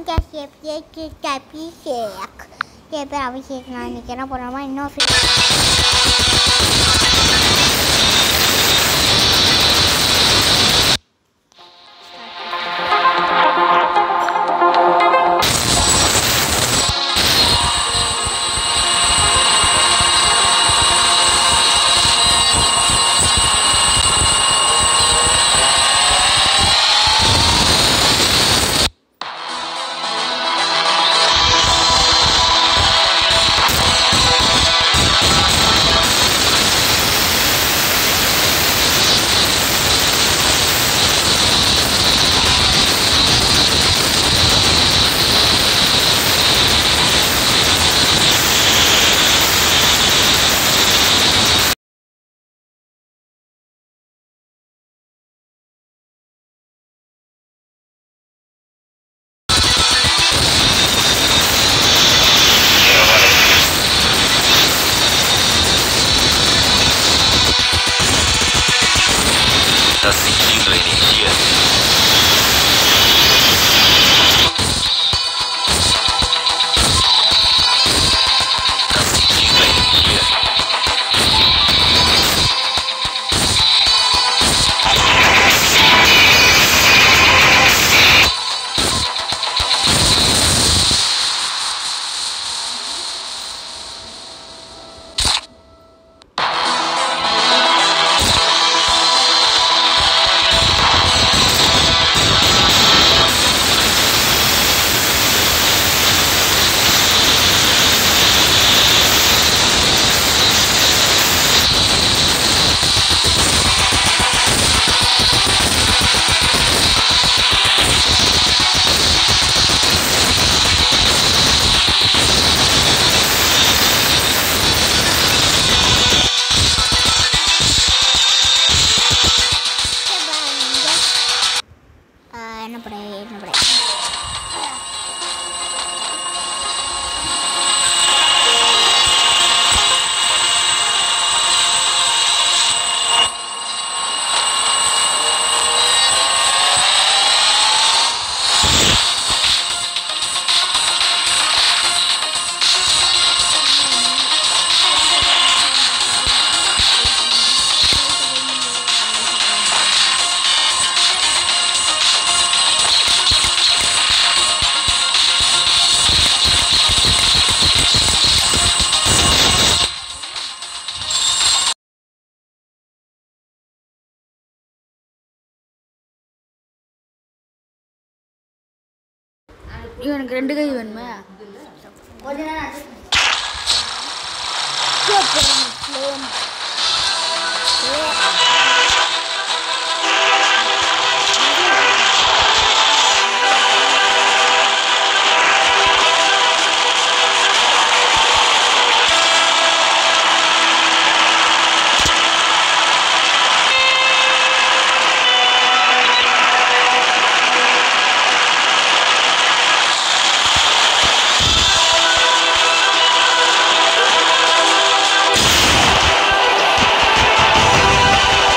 จะเก็บเยอะคือจับพี่เสกเก็บไปเอาพี่เสกงานนี่แกน่าปวดมากนอกฟิ的新精锐领先。的新精锐领先。 Ah, no por ahí, no por ahí. இவனுக்கு ரெண்டு கை வேணுமா கொஞ்ச நேரம் 的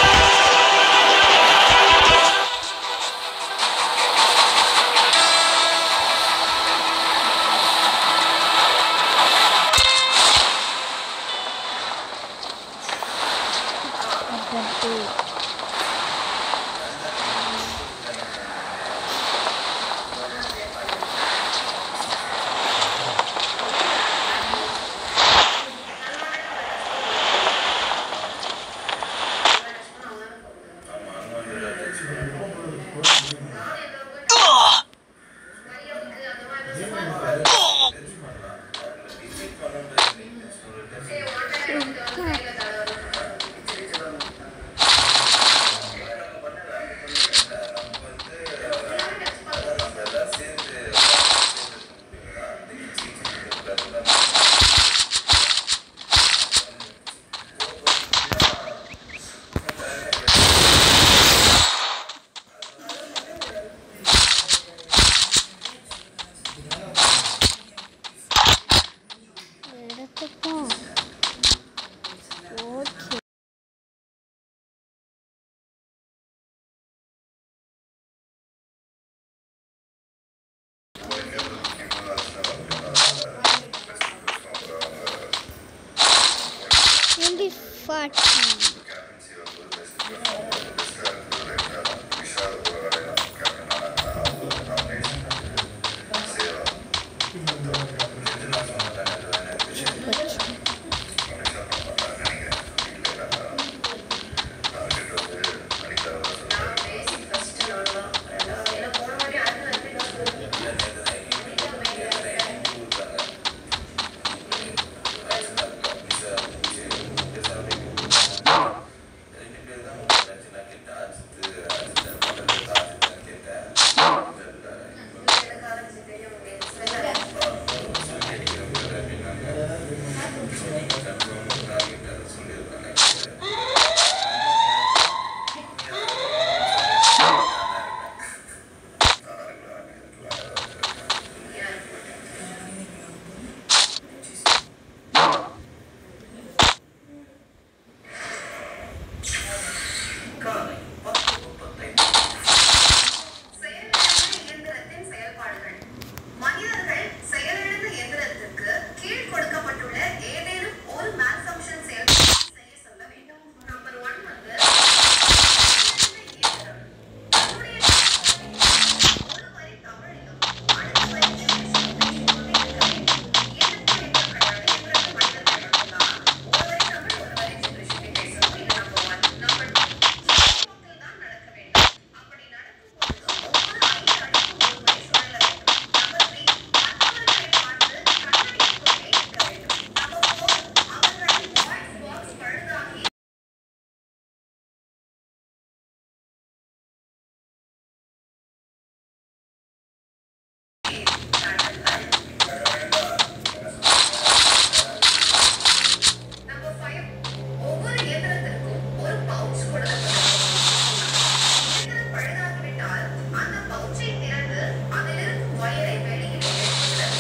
பாட்டி செயலிழந்த இயந்திரத்தின் செயல்பாடுகள் மனிதர்கள் செயலிழந்த இயந்திரத்திற்கு கீழ் கொடுக்கப்பட்டுள்ள ஏதேனும் ஒரு malfunction செயல்பாட்டை செய்ய சொல்ல வேண்டும் நம்பர் ஒன் வந்து செயலிழந்த இயந்திரம் தன்னுடைய ஒரு வரி தமிழிலும் அடுத்த வரி இங்கிலீஷிலும் பேசிக் கொண்டே இருக்க வேண்டும். இயந்திரத்தில் கிடையாது. இயந்திரத்தில் மனிதர்கள் மட்டும்தான். ஒரு வரி தமிழ், ஒரு வரி இங்கிலீஷில் பேசணும். இது number one. Number two, சுற்றுப்புறத்தில் தான் நடக்க வேண்டும். அப்படி நடக்கும் பொழுது ஒவ்வொரு ஐந்து அடிக்கும் ஒரு முறை சுழல வேண்டும். Number three, மற்றவர்களை பார்த்து கண்ணடித்துக் கொண்டே இருக்க வேண்டும். Number four, அவர்களின் voice box பழுதாகி Number five, ஒவ்வொரு இயந்திரத்திற்கும் ஒரு பவுச் கொடுக்கப்பட்டிருக்கும். இயந்திரம் பழுதாகிவிட்டால் அந்த பவுச்சை திறந்து அதிலிருக்கும் ஒயரை வெளியில் எடுத்துவிட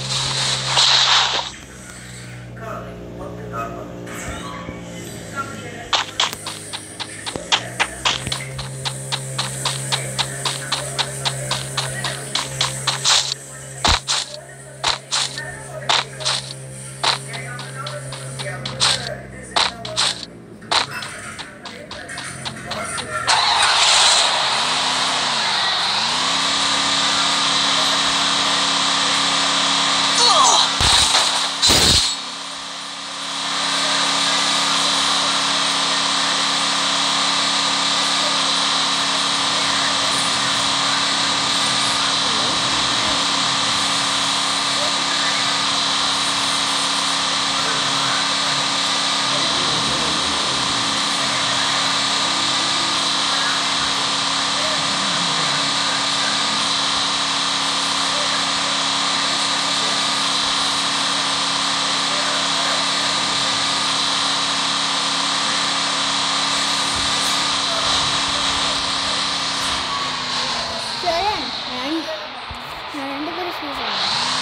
சரி நான் நான் ரெண்டு பேரும் சொல்கிறேன்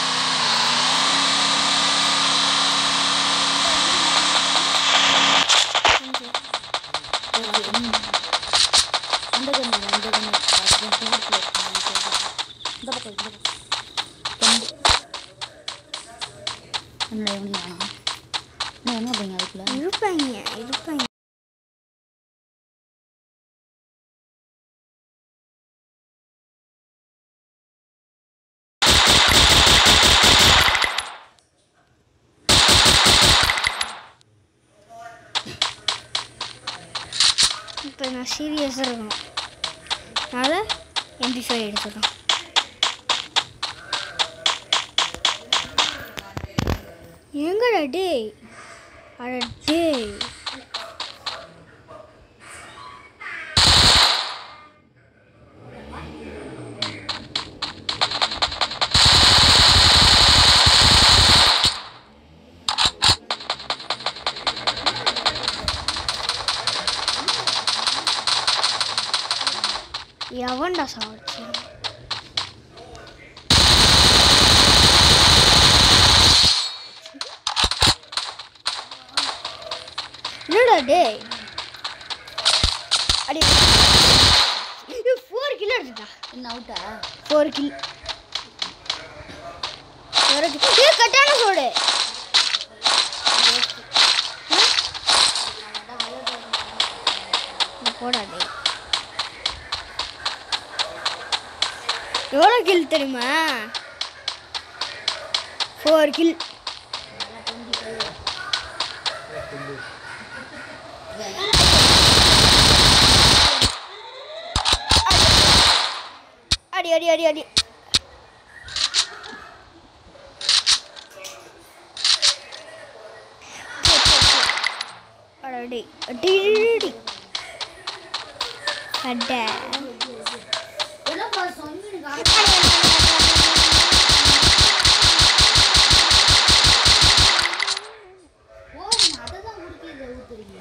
அந்த கண்ணு அந்த கண்ணு இந்த பக்கம் இந்த பக்கம் கண்டு என்ன எவனி வேணாம் என்ன என்ன அப்படிங்க அதுக்குள்ள இருப்பாங்க இருப்பாங்க இப்போ நான் சீரியஸாக இருக்கணும் அதனால் எம்பி ஃபைவ் எடுத்துக்கிறோம் எங்கடா டேய் அட டேய் எவன்டா சாவச்சு என்னடா டேய் அடி இது ஃபோர் கிலோ எடுத்துட்டா என்ன அவுட்டா ஃபோர் கில் இது கட்டான சோடு போடாதே எவ்வளோ கில் தெரியுமா ஃபோர் கில் அடி அடி அடி அடி அடி அடி அடி அட என்னப்பா சொன்னீங்க ஓ அதை தான் உடுக்கி இதை ஊத்துறீங்க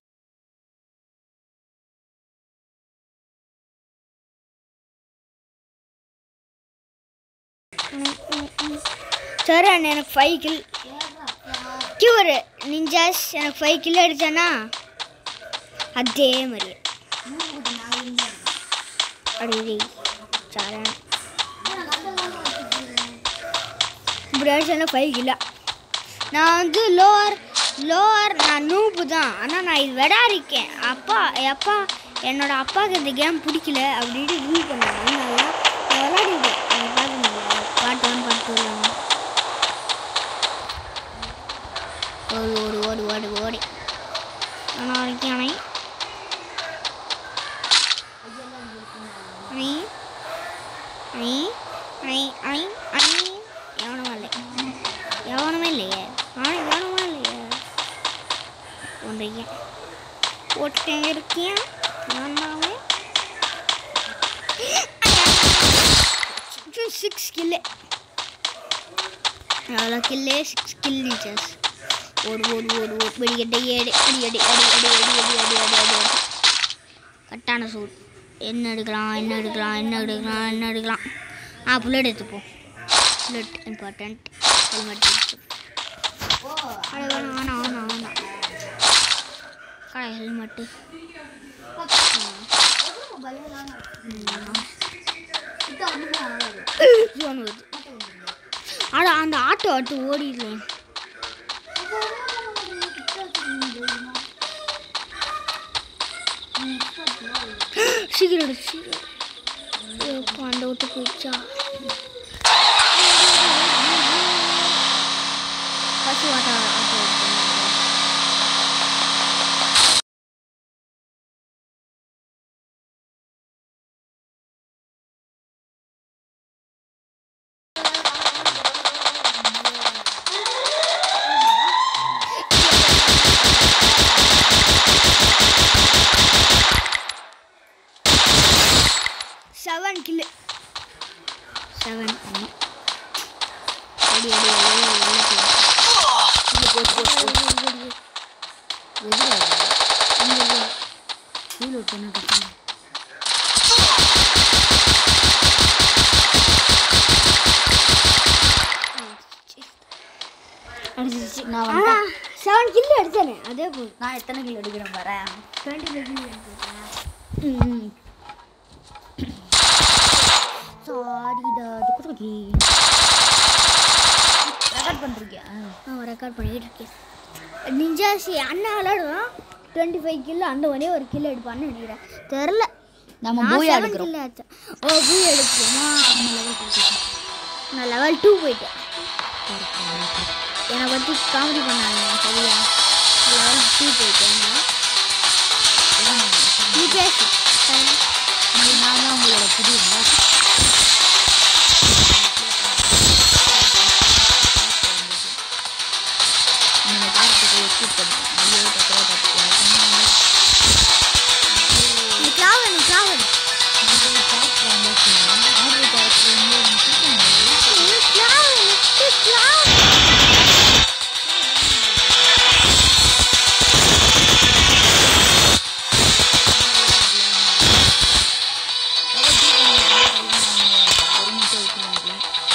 சரி அண்ணா எனக்கு ஃபைவ் கில் கியூர் நிஞ்சாஸ் எனக்கு ஃபைவ் கில் அடிச்சானா அதே மாதிரி அடி சரண் இப்படி அடிச்சானா ஃபைவ் கில்லா நான் வந்து லோவர் லோவர் நான் நூப்பு தான் ஆனால் நான் இது விடாரிக்கேன் அப்பா அப்பா என்னோட அப்பாவுக்கு இந்த கேம் பிடிக்கல அப்படின்ட்டு ரூல் பண்ணாங்க அதனால நான் விளையாடிட்டேன் அதை பார்த்துருந்தேன் பார்ட் ஒன் பார்ட் டூ ஓடு ஓடு ஓடு ஓடு ஓடு ஆனால் வரைக்கும் அணை அணை அணை அணை அணை அணை எவனும் இல்லை எவனுமே இல்லையே ஆனா எவனுமே இல்லையே ஒன்றைய போட்டேன் இருக்கியா நானாவே சிக்ஸ் கில்லு அவ்வளோ கில்லே சிக்ஸ் கில் நீச்சர்ஸ் ஓடு ஓடு ஓடு ஓடு வெடிக்கட்டை ஏடு அடி அடி அடி அடி அடி அடி அடி அடி அடி அடி கட்டான சூட் என்ன எடுக்கலாம் என்ன எடுக்கலாம் என்ன எடுக்கலாம் என்ன எடுக்கலாம் ஆ புல்லட் எடுத்துப்போம் புல்லட் இம்பார்ட்டண்ட் ஹெல்மெட் எடுத்து அட வேணாம் வேணாம் வேணாம் வேணாம் கடை ஹெல்மெட்டு ஜோன் வருது அட அந்த ஆட்டோ ஆட்டு ஓடிடுவேன் சீக்கிரம் எடு, சீக்கிரம் எப்போ அந்த விட்டு போயிடுச்சா பசு ஆட்டோ ஆட்டோ எடுத்தேன். செவன் கில்லு செவன் ஆமாம் அடி அடி அடி அடி அடி இங்கே போச்சு போச்சு போச்சு கீழே விட்டு என்ன கட்டணும் அடிச்சிருச்சு நான் வந்துட்டேன். செவன் கில்லு அடித்தானே அதே போதும் நான் எத்தனை கிலோ அடிக்கிறேன் வரேன் டுவெண்ட்டி ஃபைவ் கில்லு ம் சாரி டாடி ரெக்கார்ட் பண்ணுறீங்க நான் ரெக்கார்ட் பண்ணிக்கிட்டு இருக்கேன் நிஞ்சாசி அண்ணா விளாடுவோம் டுவெண்ட்டி ஃபைவ் கில்லு அந்த ஒரே ஒரு கில்லு எடுப்பான்னு நினைக்கிறேன் தெரில நம்ம நான் பூயா செவன் எடுக்கிறோம் கில்லு ஆச்சேன் ஓ பூ எடுக்குமா நான் லெவல் டூ போயிட்டேன் என்னை பற்றி காமெடி பண்ணாங்க சரியா லெவல் டூ போயிட்டேன் நீ பேசு சரியா? நான் தான் உங்களோட புதிய boss. நீங்க பார்த்துட்டு skip பண்ணுங்க. ஐயோ, தப்பா பார்த்துட்டேன். நீ கிளாவ் நீ கிளாவ் நீங்க character இருந்தா சொல்லுங்க. ஆர்டர் character வந்து எனக்கு பிடிக்கும். நீ கிளாவ் நீ கிளாவ் ஒரு நிமிஷம் விட்டுருவாங்க.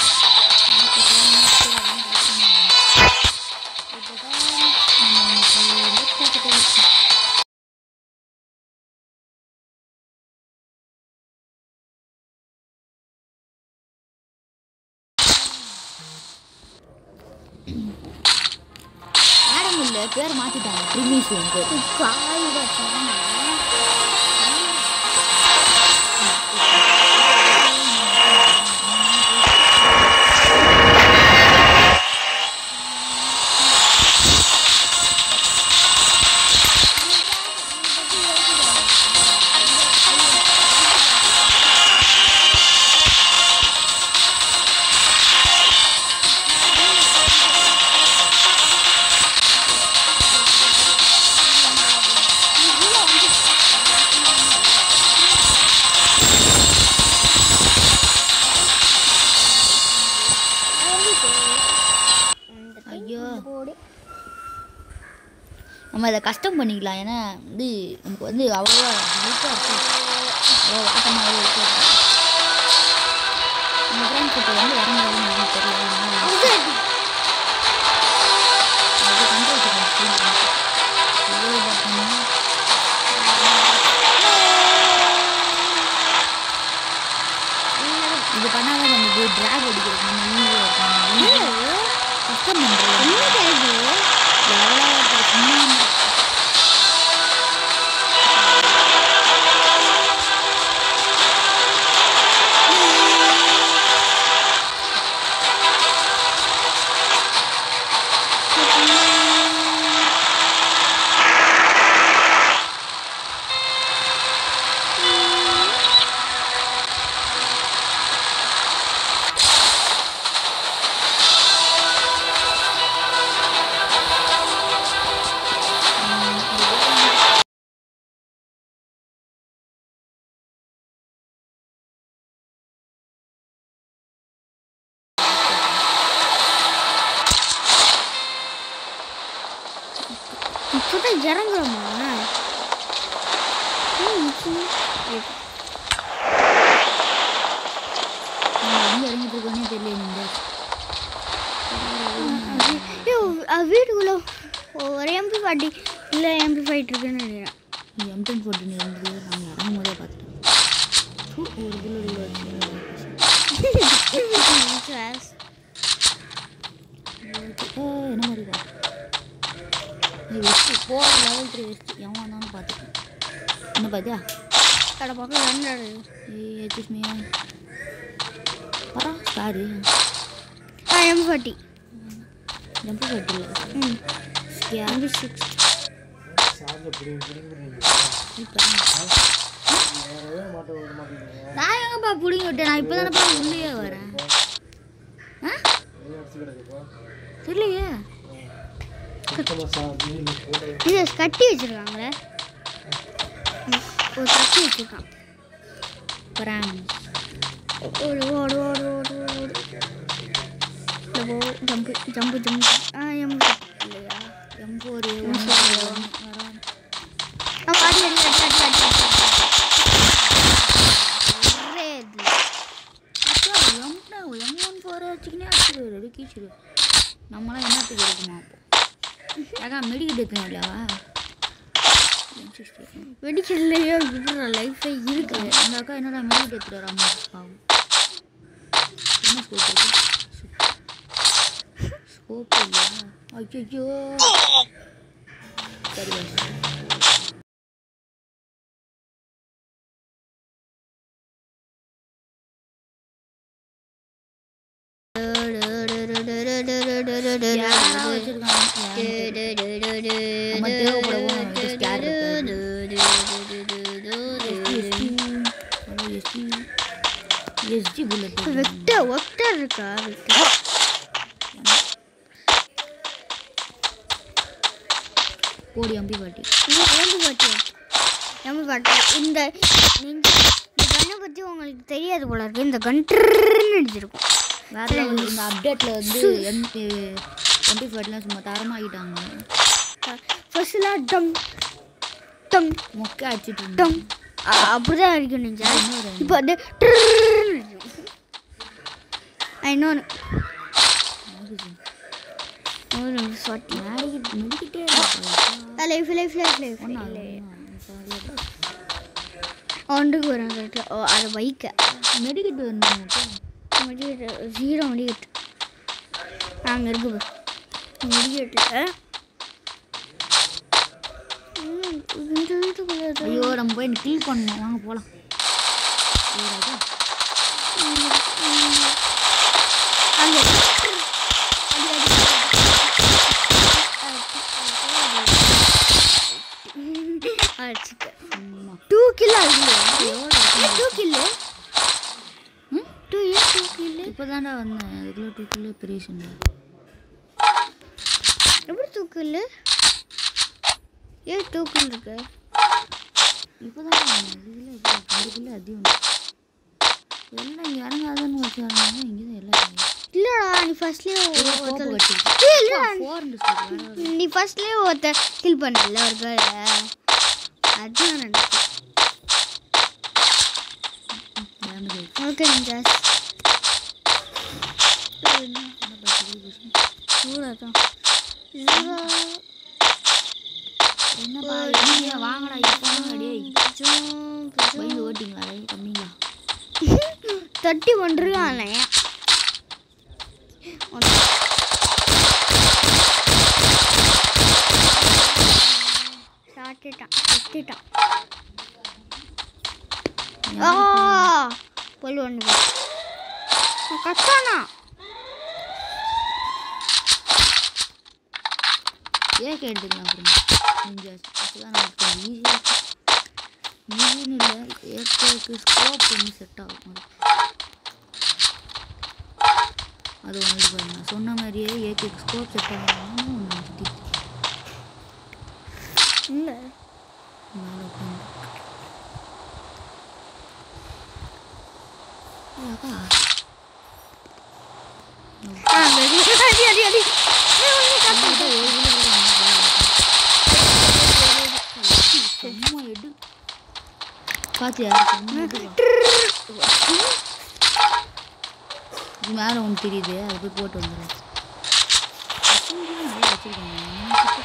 நம்ம இன்னைக்கு laptop கிட்ட வச்சு மேடம் இல்லை பேர் மாற்றிட்டாங்க ப்ரிமிஷன் பேர் காய் வச்சா ஐயோ நம்ம இதை கஷ்டம் பண்ணிக்கலாம் ஏன்னா வந்து நமக்கு வந்து அவ்வளோவா ஹெல்ப்பாக இருக்கும் அவ்வளோ வாட்டமாகவே இருக்கும் நம்ம ஃப்ரெண்ட்ஸ் இப்போ வந்து இறங்க வரும் எனக்கு தெரியல அதனால அது கண்ட்ரோல் பண்ணி எவ்வளோ பார்த்தோம்னா இது பண்ணாதான் நமக்கு ட்ராக் அடிக்கிறது நம்ம ஈஸியாக இருக்கும் கஷ்டம் பண்ணுறோம் எவ்வளோ சும்மா இப்போதான் இறங்குறோமா ம், ம். நம்ம எங்கே இறங்கிட்டு இருக்கோன்னே தெரியல நீங்கள் ஐயோ, அஹ் வீட்டுக்குள்ள ஒரு எம்பி பாட்டி இல்லை எம்பி ஃபைட் இருக்குன்னு நினைக்கிறேன் நீ எம்டன் போட்டு இருந்தது நாங்கள் இறங்கும் போதே பார்த்துட்டோம் ஹூ, ஒரு புல்லட் உள்ள வச்சு ஓ என்ன மாதிரிடா நீ வெஸ்ட்டு போ லெவல் த்ரீ வெஸ்ட்டு எவன் வந்தாலும் பார்த்துக்கோ என்ன பார்த்தியா கடை பக்கம் ரெண்டு ஏய் எச்சுஸ் மீ வரா ஸ்டாரு ஆ எம்பி பாட்டி ஜம்பு கட்டில் ம் எம்பி சிக்ஸ் நான் எங்கப்பா பிடிங்கி விட்டேன் நான் இப்போ தானேப்பா உள்ளே வரேன் ஆ தெரியலையே இது கட்டி வச்சிருக்காங்களே ம், ஒரு கட்டி வச்சிருக்கான் பராம் ஓடு ஓடு ஓடு ஓடு ஓடு இந்த போ ஜம்பு ஜம்பு ஜம்பு ஆ எம்பி இல்லையா எம்பு ஒரு ஆ, அடி அடி அடி அடி அடி அடி ஒரே இது. எம் ஒன் ஃபோர் வச்சுக்கினே அடிச்சிரு ரெடி கீச்சிரு நம்மளாம் என்னத்துக்கு இருக்குமா அப்போ ஏக்கா மெடிக்கிட்டு எடுத்துனோம் இல்லையாவா வெடிக்கலையோ விடுற லைஃபே இருக்கு அந்த அக்கா என்னடா மெடிக்கிட்டு எடுத்துட்டு வராம பாவம் என்ன ஸ்கோப் இருக்கு ஸ்கோப் இல்லையா ஐயோ சரி guys. யாரா வச்சிருக்காங்க நம்ம தேவைப்படவும் நம்மகிட்ட ஸ்கேர் எஸ்டி எஸ்டி புல்லட் வெக்டர் வெக்டர் இருக்கா வெக்டர் கோடி அம்பி பாட்டி எம்பி பாட்டி எம்பி பாட்டி இந்த நீங்க இந்த கண்ணை பற்றி உங்களுக்கு தெரியாது போல இருக்கு இந்த கன் ட்ருன்னு அடிச்சிருக்கும் வேற level. இந்த அப்டேட்டில் வந்து எம்பி எம்பி ஃபைவ்லாம் சும்மா தரமாகிட்டாங்க ஃபர்ஸ்ட்லாம் டம் டம் மொக்கை அடிச்சிட்டு டம் இருந்தோம் அ- அப்படிதான் அடிக்கும் நீங்க இன்னொரு இப்போ வந்து ட்ருன்னு அடிக்கும் இன்னொன்று ஒரு சாட்டி மேடிக்கிட்டு மெடிக்கிட்டே லைஃப் லைஃப் லைஃப் லைஃப் ஒன்றுக்கு வரும் கரெக்டாக ஓ அதை வைக்க மெடிக்கிட்டு வரணும் முடிக்கிட்டு ஜீரோ முடிக்கிட்டு அங்கே இருக்கு முடிக்கிட்டு இந்த வீட்டுக்குள்ள ஏதோ- ஐயோ நம்ம போய் கில் பண்ணணும் வாங்க போகலாம் அங்கே அடி, அடி, அடி. அடிச்சிட்டேன் டூ கில் ஆகுது two kill two year two kill இப்போ தாண்டா வந்தேன் அதுக்குள்ளே டூ கிலோ பெரிய சண்டை எப்படி டூ கில்லு ஏன் டூ கில் இருக்கு இப்போ தாண்டா வந்தேன் இதுக்குள்ளே இப்போ ரெண்டு கிலோ அதிகம் எல்லாம் இங்கே இறங்காதன்னு வச்சு இறங்காங்க இங்கே தான் எல்லாம் இறங்குது. இல்லைடா நீ ஃபர்ஸ்ட்லேயே கோப்பு ஒருத்தர் கட்டிருக்கு ஏய், இல்லடா. ஃபோர்னு சொல்லி நீ ஃபர்ஸ்ட்லேயே ஒருத்தர் கில் பண்ணல ஒரு கேர்ளை அதுதான் நினைச்சேன் டேமேஜ் ஆயிடுச்சு ஓகே நிஞ்சாஸ் என்ன பண்ணுறது சூடாதான் என்னப்பா நீங்க வாங்கடா இப்போ டேய் பயந்து ஓட்டிங்களா டேய் தம்பிங்களா தட்டி ஒன்றுவானே சாட்டிட்டான் செத்துட்டான் ஆ பொல் ஒன்று கத்தானா ஏகே எடுத்துக்கலாம் அப்புறம் நிஞ்சாஸ் அதுதான் நமக்கு கொஞ்சம் ஈஸியாக இருக்கும் ஈஸின்னு இல்லை ஏகேக்கு ஸ்கோப் ஒன்று செட் ஆகும் அது அது ஒன்று இது பாருங்க நான் சொன்ன மாதிரியே ஏகேக்கு ஸ்கோப் செட் ஆகணும்னு ஒன்று சுற்றி இல்லை மேலே உட்காந்து அக்கா ஆ அடி அடி அடி அடி ஏய், ஒண்ணு காத்து. செம்ம எடு பாத்தியா செம்ம எடு இது மேலே ஒன்று தெரியுது அது போய் போட்டு வந்துடும் நிறைய வச்சுருக்காங்க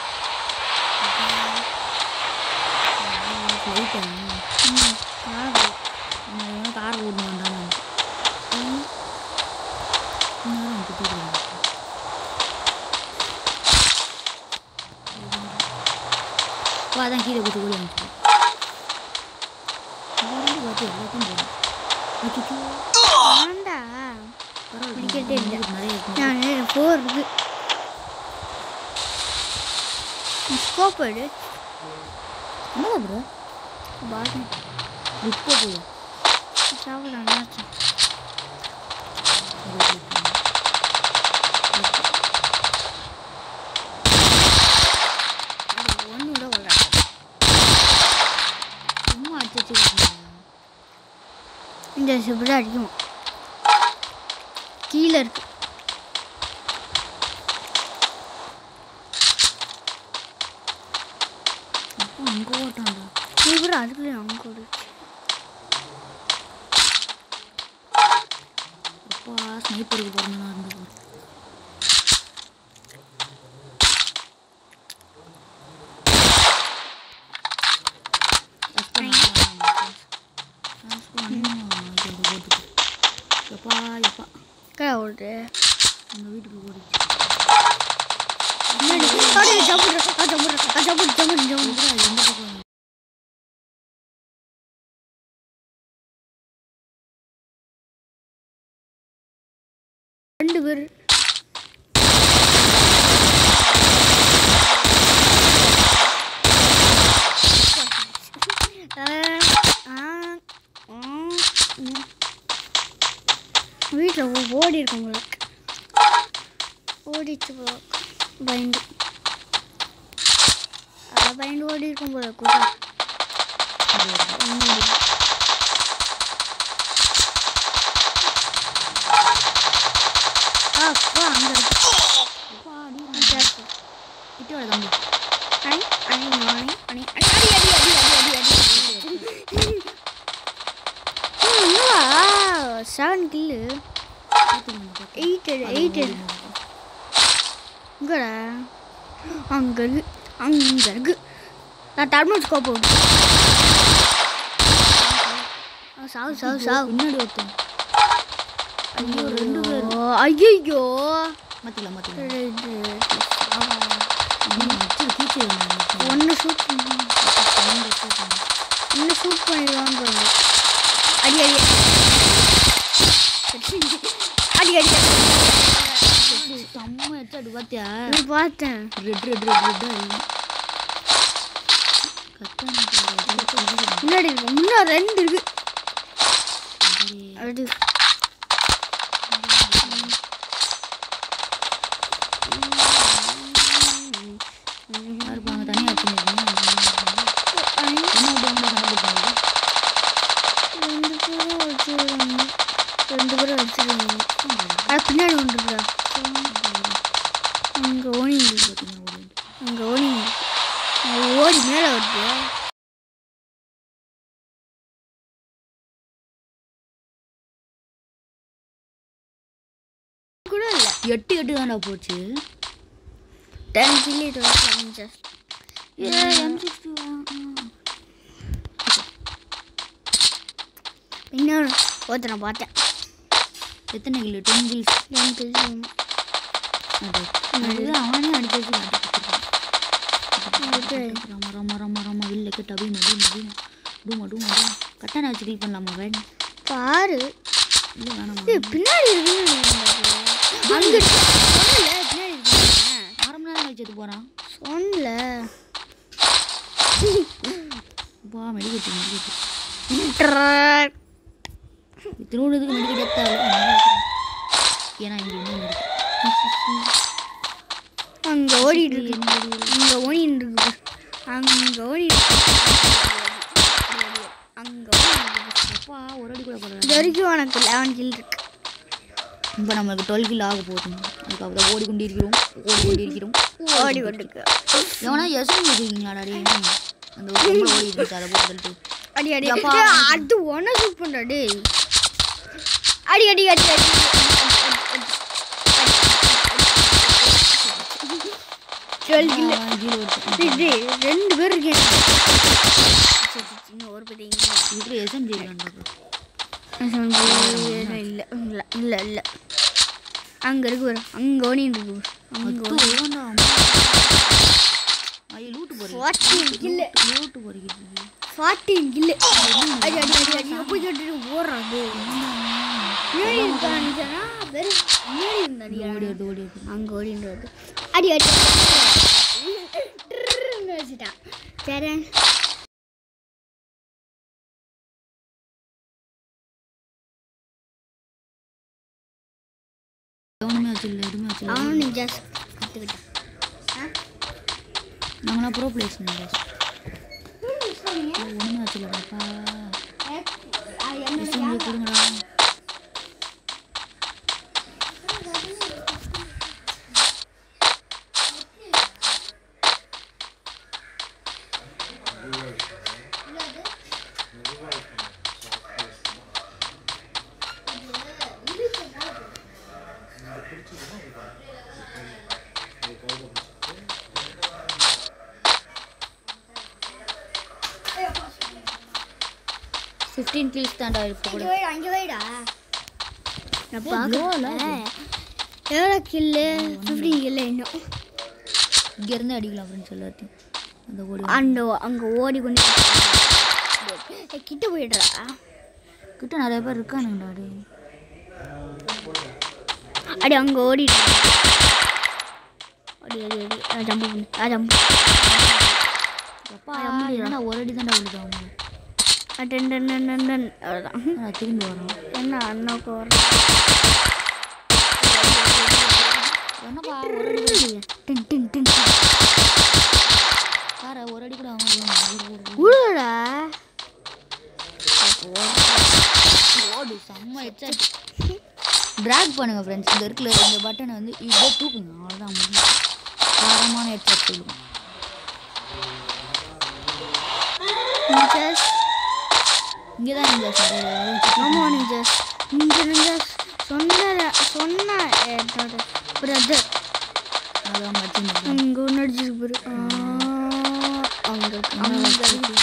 ஃப்ளைட்டா காது. கார் ஓடணும் வேண்டாம் நேரம் திட்டிடுவாங்க வா அதான் கீழே குத்து கூட அனுப்பிச்சு பார்த்து எல்லாத்தையும் போடும் அச்சச்சோ. ஆண்டா பரவாயில்ல பிடிக்கட்டே இல்லை. நிறைய இருக்கு நான் ஃபோர் இருக்கு ஸ்கோப் எடு என்னடா ப்ரோ பாடி இப்போ போய் சாப்பிடலாம் ஒன்று விட கொள்ளாது சும்மா அடிச்சு வச்சுருக்காங்க இந்த இப்படி அடிக்கும் கீழே இருக்கு அப்போ அங்கே ஓட்டான்டா இப்படி அதுக்குள்ளே அங்கே ஒரு அப்பா ஸ்னைப்பருக்கு பிறந்தனா இருந்து எப்பா எப்பா கடை ஓடுது எங்கள் வீட்டுக்கு ஓடிச்சு அடி ஜம்புடு ஜம்புடு ஜம்புடு ஜம்புடு ஜம்புடு எதுடா இது எந்த பக்கம் ரெண்டு பேர் வீட்டில் ஓடி இருக்கும் உங்களுக்கு ஓடிச்சு போல பயந்து அதான் பயந்து ஓடி இருக்கும் போல கூட அப்பா அங்கே இருக்கு கிட்ட வர தம்பி அணி அணி அணி அணி அணி அடி அடி அடி அடி அடி அடி என்னவா செவன் கில்லு எயிட் எயிட் இங்கடா அங்கே இருக்கு அங்கே இருக்கு நான் டர்மோட் ஸ்கோப் சாவு சாவு சாவு பின்னாடி ஒருத்தன் ஐயோ ரெண்டு பேர் ஐயோ மாற்றிக்கலாம் மாற்றிக்கலாம் அடிச்சு கீச்சு ஒன்று ஷூட் இன்னும் ஷூட் பண்ணிடுவான்னு பாருங்க அடி அடி அடி அடி செம்ம ஹெட்ஷாட் பார்த்தியா நீ பார்த்தேன் ரெட் ரெட் ரெட் ரெட் கத்தான முன்னாடி இருக்கு முன்னாடி ரெண்டு இருக்கு அடி இருப்பாங்க தனியாக வச்சுருந்தீங்க அணி என்ன விட்டு அவங்க சண்டை போட்டாங்க ரெண்டு பேரும் வச்சிருக்காங்க ரெண்டு பேரும் வச்சிருக்காங்க அது பின்னாடி பின்னாடி ஒன்று இருக்குடா அங்கே ஓடி இருக்கு பார்த்தீங்கன்னா ஓடி வந்து. அங்கே ஓடி இருக்கு. அது ஓடி மேலே வருது கூட இல்லை எட்டு எட்டு தான்டா போச்சு ten kill just A M sixty இன்னொரு ஒருத்தனை பார்த்தேன் எத்தனை கிலோ டென் கில்ஸ் டென் கில்லி அது அவனே அடிச்சு வச்சு ரம ரம ரம ரம வில்ல கிட்ட அப்படி மடி மடி டூமா டூமா டூ கட்டான வச்சு கில் பண்ணலாமா வேணும் பாரு இல்லை வேணாமா இது பின்னாடி இருக்குன்னு அங்க இருக்கு சொன்னல பின்னாடி இருக்கு அரை மணி நேரம் கழிச்சு எடுத்து போகிறான் சொன்னல வா மெடிக்கெட்டு மெடிக்கெட்டு திருவண்ணதுக்கு மெடிக்கெட் எடுத்தாலும் ஏன்னா இங்கே இன்னும் இருக்கு அங்க ஓடிட்டு இருக்கு அங்க ஓடிட்டு இருக்கு பாரு. அங்க ஓடி அங்க ஓடிட்டு இருக்கு அப்பா ஒரு அடி கூட போடல இது வரைக்கும் உனக்கு லெவன் கில் இருக்கு இப்போ நம்மளுக்கு டுவெல் கில் ஆக போகுது அதுக்காக தான் ஓடிக்கொண்டு இருக்கிறோம் ஓடிக்கொண்டு இருக்கிறோம் ஓடி கொண்டிருக்கு எவனா எசன் வச்சுருக்கீங்களாடா டே அந்த ஒரு பொம்பளை ஓடி இருக்கு அதை போட்டு தள்ளிட்டு அடி அடி எப்பா? டேய், அது ஒன்ன சூட் பண்றா டேய் அடி அடி அடி அடி டுவெல் கில் அவன் கீழே ஒருத்தன். டேய், டேய், ரெண்டு பேர் இருக்கேன் சரி, சரி, இன்னும் ஒரு பேர் இங்க இதுக்குள்ள எசன் ஜெயிலான்டா இல்லை இல்லை இல்லை இல்லை இல்லை அங்கே இருக்கு பாரு அங்கே ஓடிட்டு இருக்கு பாரு அங்கே அத்து வருவான்டா ஐயோ லூட்டு போறீங்க ஃபார்ட்டீன் கில்லு லூட்டு போறீங்க ஃபார்ட்டீன் கில்லு அடி அடி அடி அடி எப்படி கேட்டு ஓடுறாது முன்னாடி இருக்கான்னு வெறும் முன்னாடி இருந்தாடி ஓடி வருது ஓடி வருது அங்கே ஓடிட்டு வருது அடி அடி ட்ருன்னு வச்சுட்டான் சரி எவனுமே வச்சில்ல எதுவுமே வச்சில்ல அவனும் ஜஸ்ட் கற்றுக்கிட்டான் நாங்களாம் ப்ரோ பிளேஸ் ஒன்றுமே வச்சில்லடாப்பா எசன் கொடுங்கடா ஃபிஃப்டீன் கில்ஸ் தான்டா இப்போ கூட அங்கே வைடா அங்கே வைடா நான் low ல பார்க்கல எவ்வளோ கில்லு ஃபிஃப்டீன் கில்லு இன்னும் இங்கேருந்து அடிக்கலாம் ஃப்ரெண்ட்ஸ் எல்லாத்தையும் அந்த ஓடி அந்த அங்கே ஓடி கொண்டு ஏய், கிட்ட போயிடுறா கிட்ட நிறைய பேர் இருக்கானுங்கடா டே அடி அங்கே ஓடிட்டு அடி அடி அடி ஆ ஜம்பு பண்ணு ஆ ஜம்பு அப்பா என்னடா ஒரு அடி தான்டா விழுது அவங்க done done done done done அவ்வளோதான் நான் திரும்பி வரோம் என்ன அண்ணாவுக்கு வர என்னப்பா ஒரு அடி கூட இல்லையே. டின் டின் டின் பாரு ஒரு அடி கூட அவங்க உழுடா ஓடு செம்ம ஹெட்செட் ட்ராக் பண்ணுங்க ஃப்ரெண்ட்ஸ் இந்த இருக்குல்ல இந்த பட்டனை வந்து இப்படியே தூக்குங்க அவ்வளோதான் முடியும் தரமான ஹெட்செட் சொல்லுவோம் ஜஸ் இங்கே தான் இந்த ஆமாம் நீ ஜஸ் இங்கே இருந்து சொன்ன சொன்ன என்னோட பிரதர் அதான் மச்சின்னு அங்கே ஒன்று அடிச்சிருக்கு பாரு அங்கே அங்கே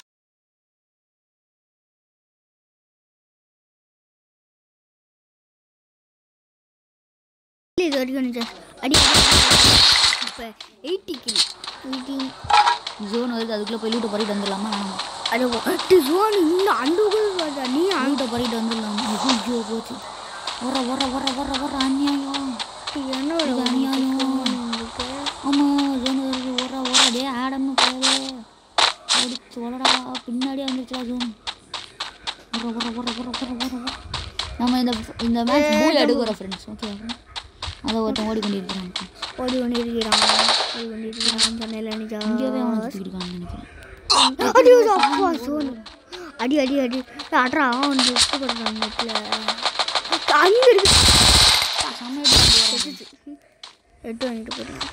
இது வரைக்கும் ஜஸ் அடி இப்போ எயிட்டி கில் எயிட்டி ஜோன் வருது அதுக்குள்ளே போய் லூட்டை பறிட்டு வந்துடலாமா வேணாமா அது ஜோன் இன்னும் அந்த வருதா நீ லூட்டை பறிட்டு வந்துடலாமா ஐயோ போச்சு வர வர வர வர வர அநியாயம் என்னோட இது அநியாயம் உங்களுக்கு ஆமாம் ஜோன் வருது ஓடுறா ஓடுறா டே ஆடம்னு போயவே ஓடி சொல்லடா பின்னாடியே வந்துருச்சுடா ஜோன் வர வர வர வர வர வர வர நம்ம இந்த இந்த மேட்ச் பூல் எடுக்கிறோம் ஃப்ரெண்ட்ஸ் ஓகே அதை ஒருத்தன் ஓடிக்கொண்டிருக்கிறான் ஓடி கொண்டிருக்கிறான் ஓடி கொண்டிருக்கிறான் சென்னையில் இங்கேயே அவனை நினைச்சா சுற்றிருக்கான்னு நினைக்கிறேன் அடி அடி அப்பா சோனு அடி அடி அடி அட்ரா அவன் வந்து இஷ்டப்படுறான் நெட்டில் அங்கே இருக்கு செம்ம செத்துச்சு எட்டு வாங்கிட்டு போயிடுங்க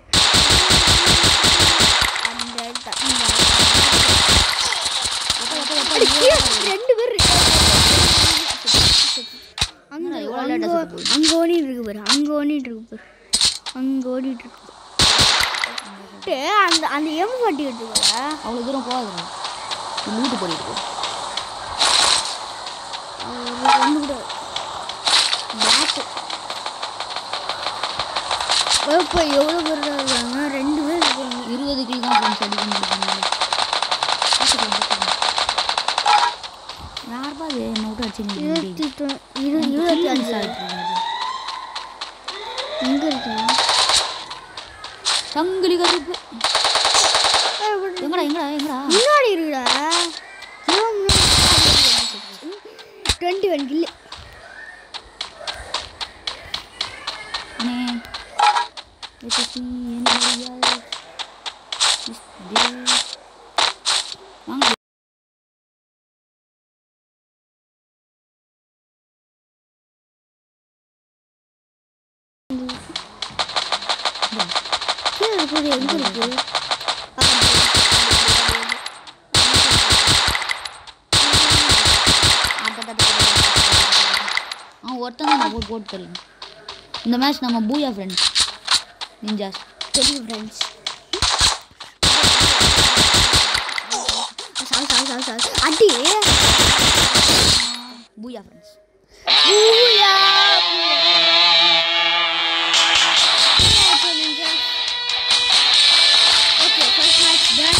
அந்த த- இந்த ரெண்டு பேர் அங்க என்னடா இவ்வளவு late ஆ செத்து போகுது? அங்க ஓடிட்டு இருக்கு பாரு அங்க ஓடிட்டு இருக்கு பாரு அங்க ஓடிட்டு இருக்கு டேய், அந்த அந்த எம் பாட்டி எடுத்துக்கல அவ்வளோ தூரம் போகாதுடா லூட்டு போயிட்டு ஒன்று கூட பேட்டு இப்போ எவ்வளோ பேர் இருக்காங்க ரெண்டு பேர் இருக்காங்க இருபது கிலோ தான் ஃப்ரெண்ட்ஸ் அடிக்க முடியும் யார்பா அது என்ன விட்டு அடிச்சு இருபத்தி தொ- இரு இருபத்தி அஞ்சு எங்கே இருக்கீங்க சங்கிலி கருப்பு எங்கடா எங்கடா எங்கடா முன்னாடி இருக்குடா டுவெண்ட்டி ஒன் கில்லு அண்ணே Let us see anybody else. Is there? வாங்க கீழே இருக்குது எங்கே இருக்கு அவன் ஒருத்தன் தான் போட்டு போட்டு தரலாம் இந்த மேட்ச் நம்ம பூயா ஃப்ரெண்ட்ஸ் நிஞ்சாஸ் தெரியும் friends sorry sorry sorry sorry அடி booyah friends booyah okay first match done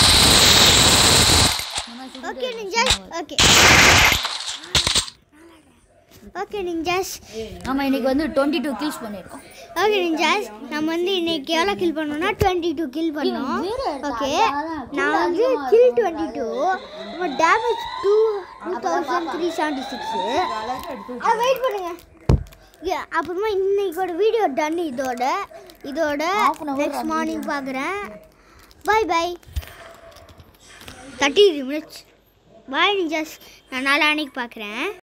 okay ninjas okay okay ninjas நம்ம இன்னைக்கு வந்து டுவெண்ட்டி டூ கில்ஸ் பண்ணியிருக்கோம் ஓகே நிஞ்சாஸ் நம்ம வந்து இன்னைக்கு எவ்வளோ கில் பண்ணோம்னா டுவெண்ட்டி டூ கில் பண்ணோம் ஓகே நான் வந்து கில் டுவெண்ட்டி டூ நம்ம damage two two thousand three seventy six wait பண்ணுங்க Yeah, அப்புறமா இன்னைக்கோட வீடியோ டன் இதோட இதோட Half an hour next morning பார்க்குறேன் பாய் பாய் தேர்ட்டி மினிட்ஸ் பாய் நிஜாஸ் நான் நாளான்னைக்கு பார்க்குறேன்